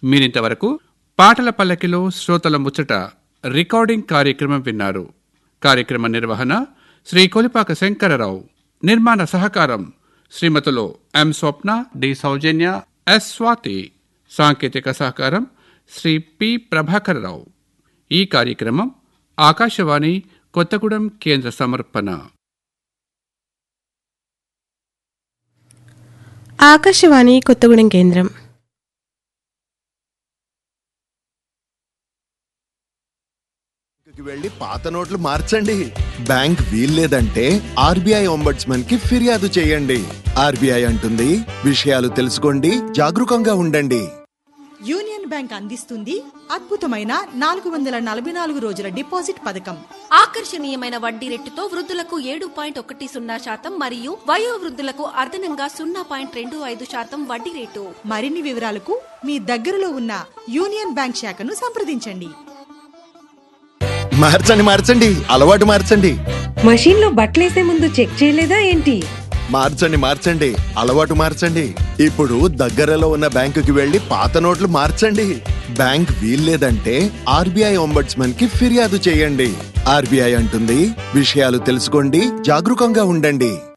మీరింతవరకు పాటల పల్లకిలో శ్రోతల ముచ్చట రికార్డింగ్ కార్యక్రమం విన్నారు కార్యక్రమ నిర్వహణ శ్రీ కొలిపాక శంకరరావు నిర్మాణ సహకారం శ్రీమతులు M Swapna D Soujanya S Swathi సాంకేతిక సహకారం శ్రీ పి ప్రభాకరరావు ఈ కార్యక్రమం ఆకాశవాణి కొత్తగూడెం కేంద్ర సమర్పణ ఆకాశవాణి కొత్తగూడెం కేంద్రం బ్యాంకుకి వెళ్లి పాత నోట్లు మార్చండి బ్యాంక్ వీల్లేదంటే ఆర్బీఐ ఒంబడ్స్మన్ కి ఫిర్యాదు చేయండి ఆర్బీఐ అంటుంది విషయాలు తెలుసుకోండి జాగరూకంగా ఉండండి యూనియన్ బ్యాంక్ అందిస్తుంది అద్భుతమైన నాలుగు వందల నలభై నాలుగు రోజుల డిపాజిట్ పథకం ఆకర్షణీయమైన వడ్డీ రేటుతో వృద్ధులకు ఏడు పాయింట్ ఒకటి సున్నా శాతం మరియు వయో వృద్ధులకు అదనంగా సున్నా పాయింట్ రెండు ఐదు శాతం వడ్డీ రేటు మరిన్ని వివరాలకు మీ దగ్గరలో ఉన్న యూనియన్ బ్యాంక్ శాఖను సంప్రదించండి మార్చండి మార్చండి అలవాటు మార్చండి మషీన్ లో బట్టలేసే ముందు చెక్ చేయలేదా ఏంటి మార్చండి మార్చండి అలవాటు మార్చండి ఇప్పుడు దగ్గరలో ఉన్న బ్యాంకుకి వెళ్లి పాత నోట్లు మార్చండి బ్యాంక్ వీల్లేదంటే ఆర్బీఐ ఒంబడ్స్మన్ కి ఫిర్యాదు చేయండి ఆర్బీఐ అంటుంది విషయాలు తెలుసుకోండి జాగరూకంగా ఉండండి